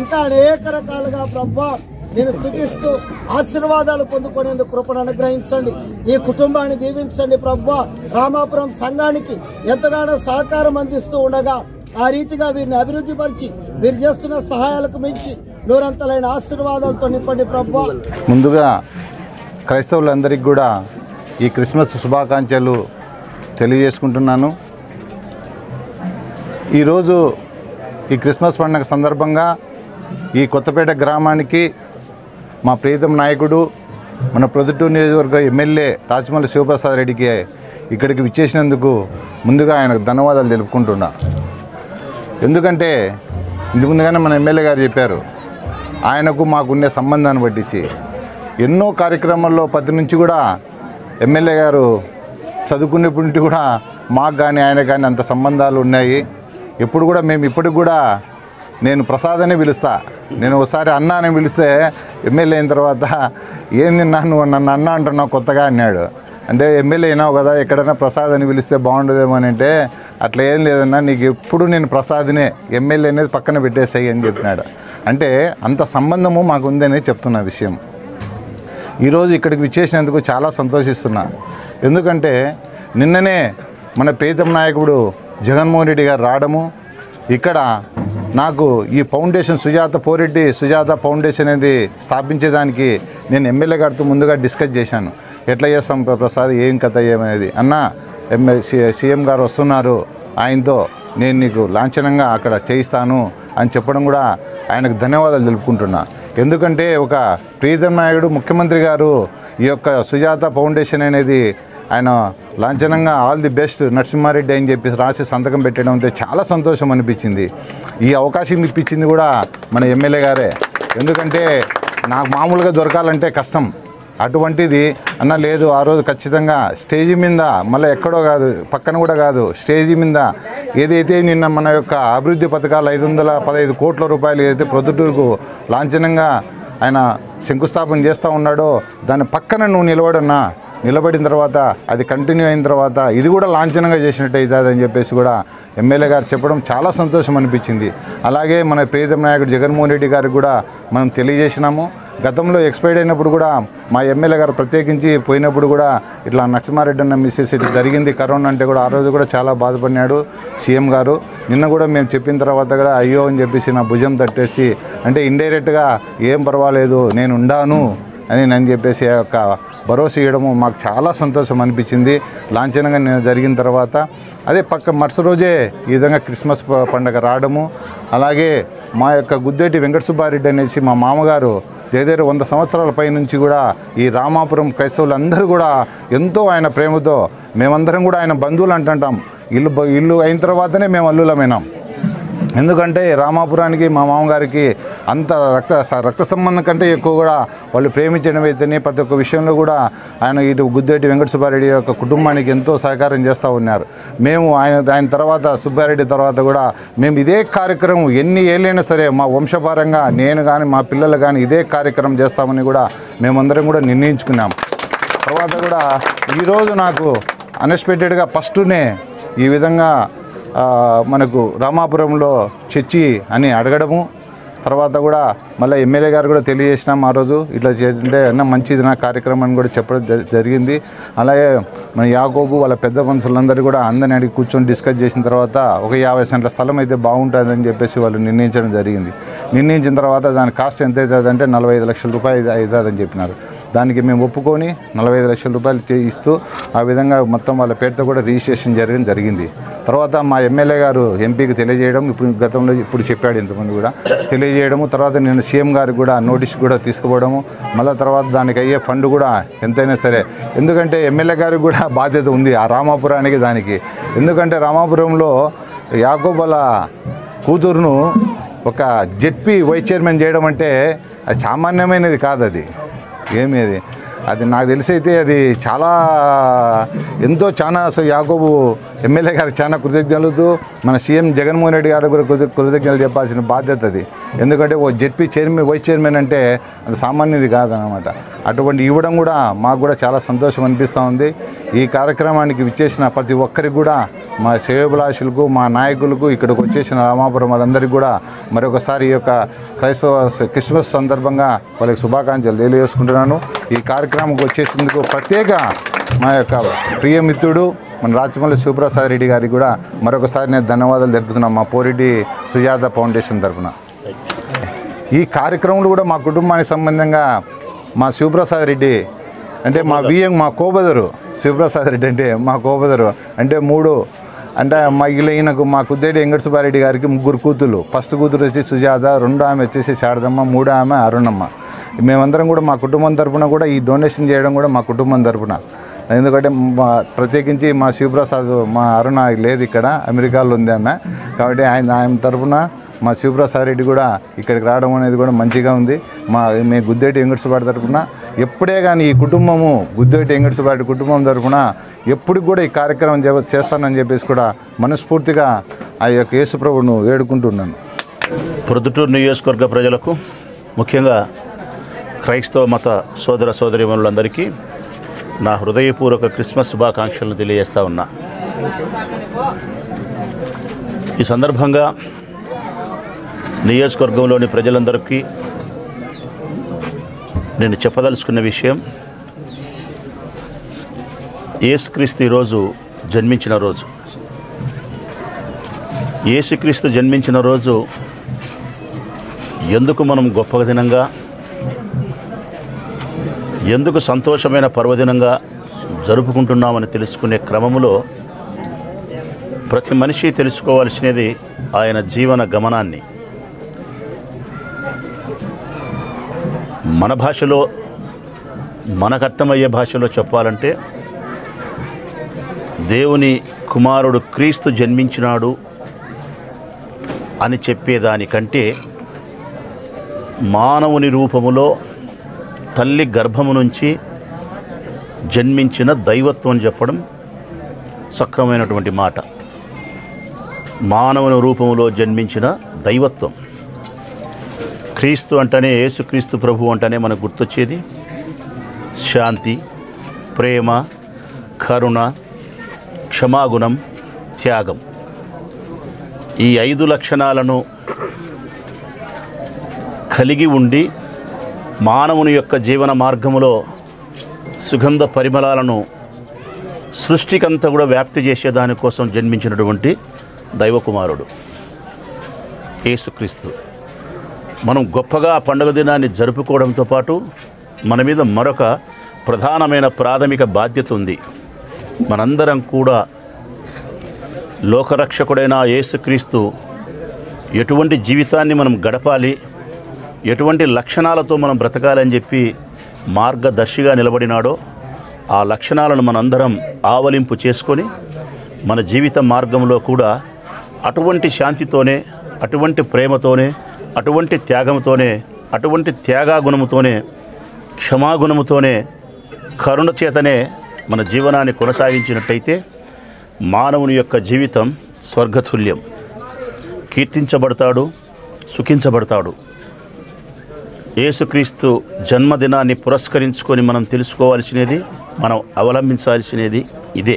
ఇంకా అనేక రకాలుగా ప్రభా నేను స్థుతిస్తూ ఆశీర్వాదాలు పొందుకునేందుకు కృపను అనుగ్రహించండి ఈ కుటుంబాన్ని దీవించండి ప్రభా రామాపురం సంఘానికి ఎంతగానో సహకారం అందిస్తూ ఉండగా ఆ రీతిగా వీరిని అభివృద్ధి పరిచి వీరు చేస్తున్న సహాయాలకు మించి నూరంతలైన ఆశీర్వాదాలతో నింపండి ప్రభా ముందుగా క్రైస్తవులందరికీ కూడా ఈ క్రిస్మస్ శుభాకాంక్షలు తెలియజేసుకుంటున్నాను ఈరోజు ఈ క్రిస్మస్ పండుగ సందర్భంగా ఈ కొత్తపేట గ్రామానికి మా ప్రీతం నాయకుడు మన ప్రొద్దుటూరు నియోజకవర్గ ఎమ్మెల్యే రాజమల్లి శివప్రసాద్ రెడ్డికి ఇక్కడికి విచ్చేసినందుకు ముందుగా ఆయనకు ధన్యవాదాలు తెలుపుకుంటున్నా ఎందుకంటే ఇంతకు ముందుగానే మన ఎమ్మెల్యే గారు చెప్పారు ఆయనకు మాకుండే సంబంధాన్ని పట్టించి ఎన్నో కార్యక్రమాల్లో ప్రతి నుంచి కూడా ఎమ్మెల్యే గారు చదువుకునేప్పటి నుండి కూడా మాకు కానీ ఆయన కానీ అంత సంబంధాలు ఉన్నాయి ఎప్పుడు కూడా మేము ఇప్పటికి కూడా నేను ప్రసాద్ అనే పిలుస్తా నేను ఒకసారి అన్న అని పిలిస్తే ఎమ్మెల్యే అయిన తర్వాత ఏంది నా నువ్వు నన్ను అన్న అంటున్నావు కొత్తగా అన్నాడు అంటే ఎమ్మెల్యే అయినావు కదా ఎక్కడైనా ప్రసాద్ అని పిలిస్తే బాగుండదేమో అని అంటే అట్లా ఏం లేదన్నా నీకు ఎప్పుడు నేను ప్రసాద్నే ఎమ్మెల్యే అనేది పక్కన పెట్టేసాయి అని చెప్పినాడు అంటే అంత సంబంధము మాకు ఉందని చెప్తున్న విషయం ఈరోజు ఇక్కడికి విచ్చేసినందుకు చాలా సంతోషిస్తున్నా ఎందుకంటే నిన్ననే మన ప్రీతం నాయకుడు జగన్మోహన్ రెడ్డి గారు రావడము ఇక్కడ నాకు ఈ ఫౌండేషన్ సుజాత పోరెడ్డి సుజాత ఫౌండేషన్ అనేది స్థాపించేదానికి నేను ఎమ్మెల్యే గారితో ముందుగా డిస్కస్ చేశాను ఎట్లా చేస్తాం ప్ర- ప్రసాద్ ఏం కథ ఏమనేది అన్న ఎమ్మె సి- సీఎం గారు వస్తున్నారు ఆయనతో నేను నీకు లాంఛనంగా అక్కడ చేయిస్తాను అని చెప్పడం కూడా ఆయనకు ధన్యవాదాలు తెలుపుకుంటున్నా ఎందుకంటే ఒక ప్రీతం నాయుడు ముఖ్యమంత్రి గారు ఈ యొక్క సుజాత ఫౌండేషన్ అనేది ఆయన లాంఛనంగా ఆల్ ది బెస్ట్ నరసింహారెడ్డి అని చెప్పి రాసి సంతకం పెట్టడం అంటే చాలా సంతోషం అనిపించింది ఈ అవకాశం ఇప్పించింది కూడా మన ఎమ్మెల్యే గారే ఎందుకంటే నాకు మామూలుగా దొరకాలంటే కష్టం అటువంటిది అన్న లేదు ఆ రోజు ఖచ్చితంగా స్టేజి మీద మళ్ళీ ఎక్కడో కాదు పక్కన కూడా కాదు స్టేజి మీద ఏదైతే నిన్న మన యొక్క అభివృద్ధి పథకాలు ఐదు వందల పదహైదు కోట్ల రూపాయలు ఏదైతే ప్రొద్దుటూరుకు లాంఛనంగా ఆయన శంకుస్థాపన చేస్తూ ఉన్నాడో దాని పక్కన నువ్వు నిలబడన్నా నిలబడిన తర్వాత అది కంటిన్యూ అయిన తర్వాత ఇది కూడా లాంఛనంగా చేసినట్టు అవుతుంది అని చెప్పేసి కూడా ఎమ్మెల్యే గారు చెప్పడం చాలా సంతోషం అనిపించింది అలాగే మన ప్రీతం నాయకుడు జగన్మోహన్ రెడ్డి గారికి కూడా మనం తెలియజేసినాము గతంలో ఎక్స్పైర్డ్ అయినప్పుడు కూడా మా ఎమ్మెల్యే గారు ప్రత్యేకించి పోయినప్పుడు కూడా ఇట్లా నరసింహారెడ్డి అన్న మిస్సెస్ ఇట్లా జరిగింది కరోనా అంటే కూడా ఆ రోజు కూడా చాలా బాధపడినాడు సీఎం గారు నిన్న కూడా మేము చెప్పిన తర్వాత కూడా అయ్యో అని చెప్పేసి నా భుజం తట్టేసి అంటే ఇండైరెక్ట్గా ఏం పర్వాలేదు నేను ఉండాను అని నేను చెప్పేసి ఆ యొక్క భరోసా ఇవ్వడము మాకు చాలా సంతోషం అనిపించింది లాంఛనంగా నేను జరిగిన తర్వాత అదే పక్క మరుసటి రోజే ఈ విధంగా క్రిస్మస్ ప- పండగ రావడము అలాగే మా యొక్క గుద్దేటి వెంకట సుబ్బారెడ్డి అనేసి మా మామగారు దగ్గర వంద సంవత్సరాల పై నుంచి కూడా ఈ రామాపురం క్రైస్తవులందరూ కూడా ఎంతో ఆయన ప్రేమతో మేమందరం కూడా ఆయన బంధువులు అంటుంటాం ఇల్లు బ- ఇల్లు అయిన తర్వాతనే మేము అల్లులమైనాం ఎందుకంటే రామాపురానికి మా మామగారికి అంత రక్త స- రక్త సంబంధం కంటే ఎక్కువ కూడా వాళ్ళు ప్రేమించడం అయితేనే ప్రతి ఒక్క విషయంలో కూడా ఆయన ఇటు గుద్దేటి వెంకట సుబ్బారెడ్డి యొక్క కుటుంబానికి ఎంతో సహకారం చేస్తూ ఉన్నారు మేము ఆయన ఆయన తర్వాత సుబ్బారెడ్డి తర్వాత కూడా మేము ఇదే కార్యక్రమం ఎన్ని ఏళ్ళైనా సరే మా వంశపారంగా నేను కానీ మా పిల్లలు కానీ ఇదే కార్యక్రమం చేస్తామని కూడా మేమందరం కూడా నిర్ణయించుకున్నాం తర్వాత కూడా ఈరోజు నాకు అన్ఎక్స్పెక్టెడ్గా ఫస్ట్నే ఈ విధంగా ఆ, మనకు రామాపురంలో చర్చి అని అడగడము తర్వాత కూడా మళ్ళీ ఎమ్మెల్యే గారు కూడా తెలియజేసినాం ఆ రోజు ఇట్లా చేస్తుంటే అన్న మంచిది నా కార్యక్రమం అని కూడా చెప్పడం జరి- జరిగింది అలాగే మన యాకోబు వాళ్ళ పెద్ద మనుషులందరూ కూడా అందరిని అడిగి కూర్చొని డిస్కస్ చేసిన తర్వాత ఒక యాభై సెంట్ల స్థలం అయితే బాగుంటుందని చెప్పేసి వాళ్ళు నిర్ణయించడం జరిగింది నిర్ణయించిన తర్వాత దాని కాస్ట్ ఎంత అవుతుంది అంటే నలభై ఐదు లక్షల రూపాయలు అవుతుందని చెప్పినారు దానికి మేము ఒప్పుకొని నలభై ఐదు లక్షల రూపాయలు చే- ఇస్తూ ఆ విధంగా మొత్తం వాళ్ళ పేరుతో కూడా రిజిస్ట్రేషన్ జరగడం జరిగింది తర్వాత మా ఎమ్మెల్యే గారు ఎంపీకి తెలియజేయడం ఇప్పుడు గతంలో ఇప్పుడు చెప్పాడు ఇంతమంది కూడా తెలియజేయడము తర్వాత నేను సీఎం గారికి కూడా నోటీస్ కూడా తీసుకుపోవడము మళ్ళీ తర్వాత దానికి అయ్యే ఫండ్ కూడా ఎంతైనా సరే ఎందుకంటే ఎమ్మెల్యే గారికి కూడా బాధ్యత ఉంది ఆ రామాపురానికి దానికి ఎందుకంటే రామాపురంలో యాకోబల కూతురును ఒక జెడ్పీ వైస్ చైర్మన్ చేయడం అంటే అది సామాన్యమైనది కాదు అది ఏమి అది అది నాకు తెలిసి అయితే అది చాలా ఎంతో చాలా అసలు యాకోబు ఎమ్మెల్యే గారికి చాలా కృతజ్ఞతలు మన సీఎం జగన్మోహన్ రెడ్డి గారికి కూడా కృత కృతజ్ఞతలు చెప్పాల్సిన బాధ్యత అది ఎందుకంటే ఓ జెడ్పీ చైర్మన్ వైస్ చైర్మన్ అంటే అది సామాన్యది కాదనమాట అటువంటి ఇవ్వడం కూడా మాకు కూడా చాలా సంతోషం అనిపిస్తూ ఉంది ఈ కార్యక్రమానికి విచ్చేసిన ప్రతి ఒక్కరికి కూడా మా శ్రేయోభిలాషులకు మా నాయకులకు ఇక్కడికి వచ్చేసిన రామాపురం వాళ్ళందరికీ కూడా మరొకసారి ఈ యొక్క క్రైస్తవ క్రిస్మస్ సందర్భంగా వాళ్ళకి శుభాకాంక్షలు తెలియజేసుకుంటున్నాను ఈ కార్యక్రమంకి వచ్చేసిందుకు ప్రత్యేక మా యొక్క ప్రియమిత్రుడు మన రాచమల్లి శివప్రసాద్ రెడ్డి గారికి కూడా మరొకసారి నేను ధన్యవాదాలు తెలుపుతున్నాను మా పోరెడ్డి సుజాత ఫౌండేషన్ తరఫున ఈ కార్యక్రమంలో కూడా మా కుటుంబానికి సంబంధంగా మా శివప్రసాద్ రెడ్డి అంటే మా విఎం మా కోబదరు శివప్రసాద్ రెడ్డి అంటే మా కోబదరు అంటే మూడు అంటే మా ఇలా ఈయనకు మా కుద్దేటి వెంకట సుబ్బారెడ్డి గారికి ముగ్గురు కూతురు ఫస్ట్ కూతురు వచ్చి సుజాత రెండో ఆమె వచ్చేసి శారదమ్మ మూడో ఆమె అరుణమ్మ మేమందరం కూడా మా కుటుంబం తరపున కూడా ఈ డొనేషన్ చేయడం కూడా మా కుటుంబం తరపున ఎందుకంటే మా ప్రత్యేకించి మా శివప్రసాద్ మా అరుణ లేదు ఇక్కడ అమెరికాలో ఉంది ఆమె కాబట్టి ఆయన ఆయన తరపున మా శివప్రసాద్ రెడ్డి కూడా ఇక్కడికి రావడం అనేది కూడా మంచిగా ఉంది మా మేము గుద్దేటి వెంకటసుబాటి తరపున ఎప్పుడే కానీ ఈ కుటుంబము గుద్దేటి వెంకటసుబాటి కుటుంబం తరపున ఎప్పుడు కూడా ఈ కార్యక్రమం చే- చేస్తానని చెప్పేసి కూడా మనస్ఫూర్తిగా ఆ యొక్క యేసుప్రభును వేడుకుంటున్నాను ప్రొద్దుటూరు నియోజకవర్గ ప్రజలకు ముఖ్యంగా క్రైస్తవ మత సోదర సోదరిమణులందరికీ నా హృదయపూర్వక క్రిస్మస్ శుభాకాంక్షలను తెలియజేస్తా ఉన్నా ఈ సందర్భంగా నియోజకవర్గంలోని ప్రజలందరికీ నేను చెప్పదలుచుకున్న విషయం యేసుక్రీస్తు ఈరోజు జన్మించిన రోజు యేసుక్రీస్తు జన్మించిన రోజు ఎందుకు మనం గొప్ప దినంగా ఎందుకు సంతోషమైన పర్వదినంగా జరుపుకుంటున్నామని తెలుసుకునే క్రమములో ప్రతి మనిషి తెలుసుకోవాల్సినది ఆయన జీవన గమనాన్ని మన భాషలో మనకు అర్థమయ్యే భాషలో చెప్పాలంటే దేవుని కుమారుడు క్రీస్తు జన్మించినాడు అని చెప్పేదానికంటే మానవుని రూపములో తల్లి గర్భము నుంచి జన్మించిన దైవత్వం చెప్పడం సక్రమైనటువంటి మాట మానవుని రూపములో జన్మించిన దైవత్వం క్రీస్తు అంటేనే యేసుక్రీస్తు ప్రభు అంటేనే మనకు గుర్తొచ్చేది శాంతి ప్రేమ కరుణ క్షమాగుణం త్యాగం ఈ ఐదు లక్షణాలను కలిగి ఉండి మానవుని యొక్క జీవన మార్గములో సుగంధ పరిమళాలను సృష్టికంతా కూడా వ్యాప్తి చేసే దానికోసం జన్మించినటువంటి దైవకుమారుడు యేసుక్రీస్తు మనం గొప్పగా ఆ పండుగ దినాన్ని జరుపుకోవడంతో పాటు మన మీద మరొక ప్రధానమైన ప్రాథమిక బాధ్యత ఉంది మనందరం కూడా లోకరక్షకుడైన ఆ యేసుక్రీస్తు ఎటువంటి జీవితాన్ని మనం గడపాలి ఎటువంటి లక్షణాలతో మనం బ్రతకాలని చెప్పి మార్గదర్శిగా నిలబడినాడో ఆ లక్షణాలను మనందరం ఆవలింపు చేసుకొని మన జీవిత మార్గంలో కూడా అటువంటి శాంతితోనే అటువంటి ప్రేమతోనే అటువంటి త్యాగంతోనే అటువంటి త్యాగాగుణముతోనే క్షమాగుణముతోనే కరుణ చేతనే మన జీవనాన్ని కొనసాగించినట్టయితే మానవుని యొక్క జీవితం స్వర్గతుల్యం కీర్తించబడతాడు సుఖించబడతాడు యేసుక్రీస్తు జన్మదినాన్ని పురస్కరించుకొని మనం తెలుసుకోవాల్సినది మనం అవలంబించాల్సినది ఇదే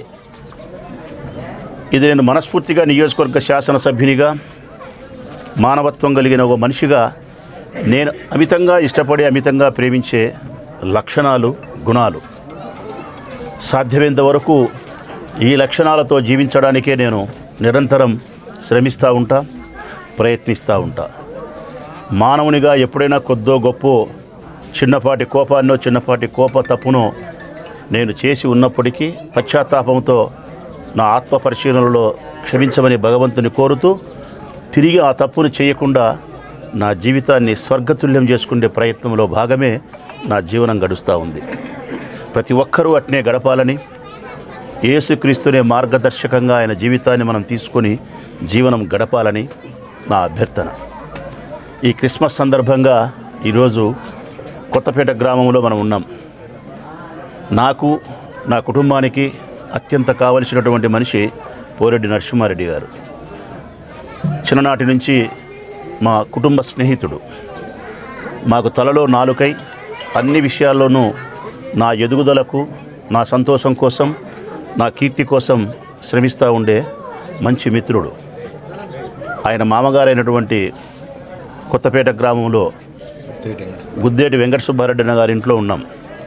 ఇది నేను మనస్ఫూర్తిగా నియోజకవర్గ శాసనసభ్యునిగా మానవత్వం కలిగిన ఒక మనిషిగా నేను అమితంగా ఇష్టపడి అమితంగా ప్రేమించే లక్షణాలు గుణాలు సాధ్యమైనంత వరకు ఈ లక్షణాలతో జీవించడానికే నేను నిరంతరం శ్రమిస్తూ ఉంటా ప్రయత్నిస్తూ ఉంటా మానవునిగా ఎప్పుడైనా కొద్దో గొప్ప చిన్నపాటి కోపాన్నో చిన్నపాటి కోప తప్పునో నేను చేసి ఉన్నప్పటికీ పశ్చాత్తాపంతో నా ఆత్మ పరిశీలనలో క్షమించమని భగవంతుని కోరుతూ తిరిగి ఆ తప్పును చేయకుండా నా జీవితాన్ని స్వర్గతుల్యం చేసుకునే ప్రయత్నంలో భాగమే నా జీవనం గడుస్తూ ఉంది ప్రతి ఒక్కరూ అట్నే గడపాలని యేసుక్రీస్తునే మార్గదర్శకంగా ఆయన జీవితాన్ని మనం తీసుకొని జీవనం గడపాలని నా అభ్యర్థన ఈ క్రిస్మస్ సందర్భంగా ఈరోజు కొత్తపేట గ్రామంలో మనం ఉన్నాం నాకు నా కుటుంబానికి అత్యంత కావలసినటువంటి మనిషి పోరెడ్డి నరసింహారెడ్డి గారు చిన్ననాటి నుంచి మా కుటుంబ స్నేహితుడు మాకు తలలో నాలుకై అన్ని విషయాల్లోనూ నా ఎదుగుదలకు నా సంతోషం కోసం నా కీర్తి కోసం శ్రమిస్తూ ఉండే మంచి మిత్రుడు ఆయన మామగారైనటువంటి కొత్తపేట గ్రామంలో గుద్దేటి వెంకట సుబ్బారెడ్డి అన్న గారి ఇంట్లో ఉన్నాం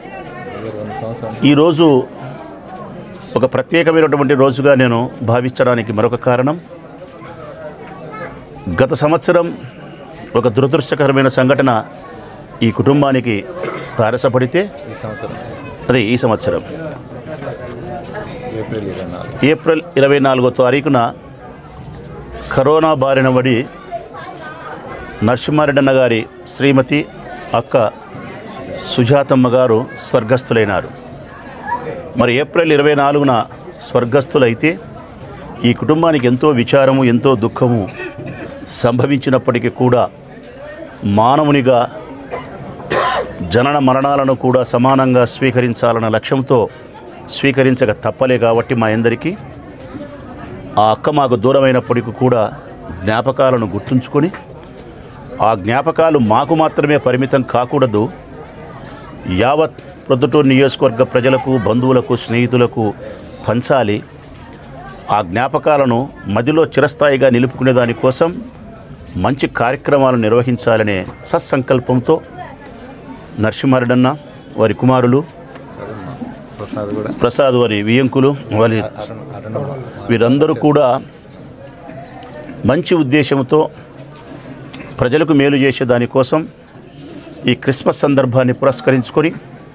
ఈరోజు ఒక ప్రత్యేకమైనటువంటి రోజుగా నేను భావించడానికి మరొక కారణం గత సంవత్సరం ఒక దురదృష్టకరమైన సంఘటన ఈ కుటుంబానికి తారసపడితే ఈ సంవత్సరం అదే ఈ సంవత్సరం ఏప్రిల్ ఇరవై నాలుగు ఏప్రిల్ ఇరవై నాలుగో తారీఖున కరోనా బారిన పడి నరసింహారెడ్డన్న గారి శ్రీమతి అక్క సుజాతమ్మ గారు స్వర్గస్థులైనారు మరి ఏప్రిల్ ఇరవై నాలుగున స్వర్గస్థులైతే ఈ కుటుంబానికి ఎంతో విచారము ఎంతో దుఃఖము సంభవించినప్పటికీ కూడా మానవునిగా జనన మరణాలను కూడా సమానంగా స్వీకరించాలన్న లక్ష్యంతో స్వీకరించక తప్పలే కాబట్టి మా అందరికీ ఆ అక్క మాకు దూరమైనప్పటికీ కూడా జ్ఞాపకాలను గుర్తుంచుకొని ఆ జ్ఞాపకాలు మాకు మాత్రమే పరిమితం కాకూడదు యావత్ ప్రొద్దుటూరు నియోజకవర్గ ప్రజలకు బంధువులకు స్నేహితులకు పంచాలి ఆ జ్ఞాపకాలను మదిలో చిరస్థాయిగా నిలుపుకునే దానికోసం మంచి కార్యక్రమాలు నిర్వహించాలనే సత్సంకల్పంతో నరసింహారెడ్డన్న వారి కుమారులు ప్రసాద్ కూడా ప్రసాద్ వారి వియంకులు వారి అరుణ్ అరుణ వీరందరూ కూడా మంచి ఉద్దేశంతో ప్రజలకు మేలు చేసే దానికోసం ఈ క్రిస్మస్ సందర్భాన్ని పురస్కరించుకొని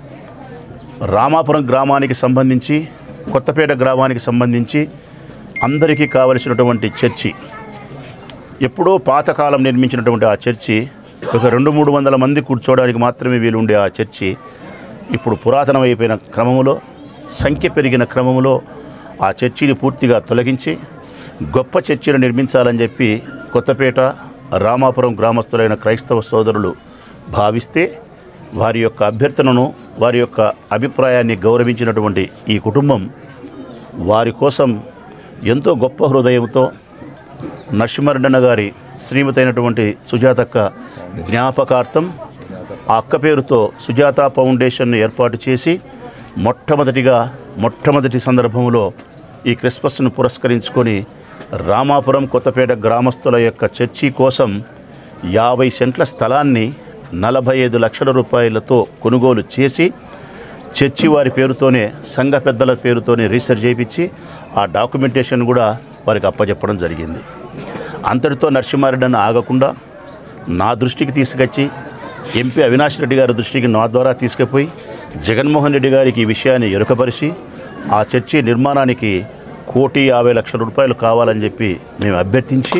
రామాపురం గ్రామానికి సంబంధించి కొత్తపేట గ్రామానికి సంబంధించి అందరికీ కావలసినటువంటి చర్చి ఎప్పుడో పాతకాలం నిర్మించినటువంటి ఆ చర్చి ఒక రెండు మూడు వందల మంది కూర్చోవడానికి మాత్రమే వీలుండే ఆ చర్చి ఇప్పుడు పురాతనమైపోయిన క్రమంలో సంఖ్య పెరిగిన క్రమంలో ఆ చర్చిని పూర్తిగా తొలగించి గొప్ప చర్చిని నిర్మించాలని చెప్పి కొత్తపేట రామాపురం గ్రామస్తులైన క్రైస్తవ సోదరులు భావిస్తే వారి యొక్క అభ్యర్థనను వారి యొక్క అభిప్రాయాన్ని గౌరవించినటువంటి ఈ కుటుంబం వారి కోసం ఎంతో గొప్ప హృదయంతో నరసింహరెడ్డన్న గారి శ్రీమతి అయినటువంటి సుజాతక్క జ్ఞాపకార్థం ఆ అక్క పేరుతో సుజాత ఫౌండేషన్ను ఏర్పాటు చేసి మొట్టమొదటిగా మొట్టమొదటి సందర్భంలో ఈ క్రిస్మస్ను పురస్కరించుకొని రామాపురం కొత్తపేట గ్రామస్తుల యొక్క చర్చి కోసం యాభై సెంట్ల స్థలాన్ని నలభై ఐదు లక్షల రూపాయలతో కొనుగోలు చేసి చర్చి వారి పేరుతోనే సంఘ పెద్దల పేరుతోనే రీసెర్చ్ చేయించి ఆ డాక్యుమెంటేషన్ కూడా వారికి అప్పచెప్పడం జరిగింది అంతటితో నరసింహారెడ్డిని ఆగకుండా నా దృష్టికి తీసుకొచ్చి ఎంపీ అవినాష్ రెడ్డి గారి దృష్టికి నా ద్వారా తీసుకుపోయి జగన్మోహన్ రెడ్డి గారికి ఈ విషయాన్ని ఎరుకపరిచి ఆ చర్చి నిర్మాణానికి కోటి యాభై లక్షల రూపాయలు కావాలని చెప్పి మేము అభ్యర్థించి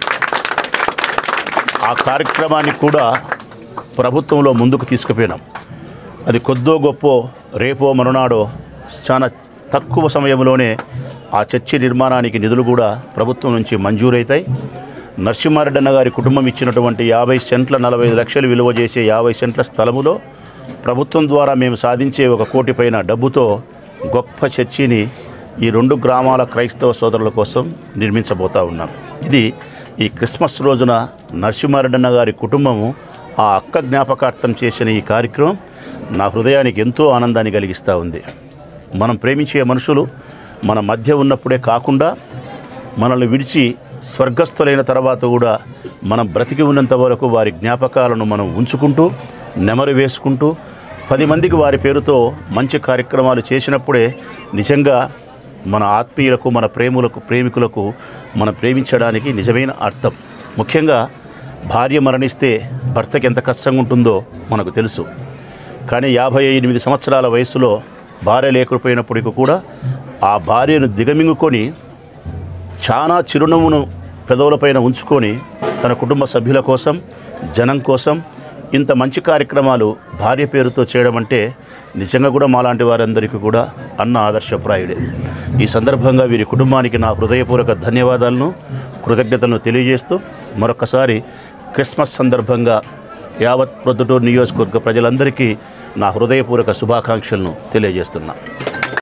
ఆ కార్యక్రమాన్ని కూడా ప్రభుత్వంలో ముందుకు తీసుకుపోయినాం అది కొద్దో గొప్ప రేపో మరునాడో చాలా తక్కువ సమయంలోనే ఆ చర్చి నిర్మాణానికి నిధులు కూడా ప్రభుత్వం నుంచి మంజూరవుతాయి నరసింహారెడ్డన్న గారి కుటుంబం ఇచ్చినటువంటి యాభై సెంట్ల నలభై ఐదు లక్షలు విలువ చేసే యాభై సెంట్ల స్థలములో ప్రభుత్వం ద్వారా మేము సాధించే ఒక కోటి పైన డబ్బుతో గొప్ప చర్చిని ఈ రెండు గ్రామాల క్రైస్తవ సోదరుల కోసం నిర్మించబోతా ఉన్నాం ఇది ఈ క్రిస్మస్ రోజున నరసింహారెడ్డన్న గారి కుటుంబము ఆ అక్క జ్ఞాపకార్థం చేసిన ఈ కార్యక్రమం నా హృదయానికి ఎంతో ఆనందాన్ని కలిగిస్తూ ఉంది మనం ప్రేమించే మనుషులు మన మధ్య ఉన్నప్పుడే కాకుండా మనల్ని విడిచి స్వర్గస్థులైన తర్వాత కూడా మనం బ్రతికి ఉన్నంత వరకు వారి జ్ఞాపకాలను మనం ఉంచుకుంటూ నెమరు వేసుకుంటూ పది మందికి వారి పేరుతో మంచి కార్యక్రమాలు చేసినప్పుడే నిజంగా మన ఆత్మీయులకు మన ప్రేములకు ప్రేమికులకు మనం ప్రేమించడానికి నిజమైన అర్థం ముఖ్యంగా భార్య మరణిస్తే భర్తకి ఎంత కష్టంగా ఉంటుందో మనకు తెలుసు కానీ యాభై ఎనిమిది సంవత్సరాల వయసులో భార్య లేకపోయినప్పటికీ కూడా ఆ భార్యను దిగమింగుకొని చాలా చిరునవ్వును పెదవులపైన ఉంచుకొని తన కుటుంబ సభ్యుల కోసం జనం కోసం ఇంత మంచి కార్యక్రమాలు భార్య పేరుతో చేయడం అంటే నిజంగా కూడా మాలాంటి వారందరికీ కూడా అన్న ఆదర్శప్రాయుడే ఈ సందర్భంగా వీరి కుటుంబానికి నా హృదయపూర్వక ధన్యవాదాలను కృతజ్ఞతలను తెలియజేస్తూ మరొకసారి క్రిస్మస్ సందర్భంగా యావత్ ప్రొద్దుటూరు నియోజకవర్గ ప్రజలందరికీ నా హృదయపూర్వక శుభాకాంక్షలను తెలియజేస్తున్నా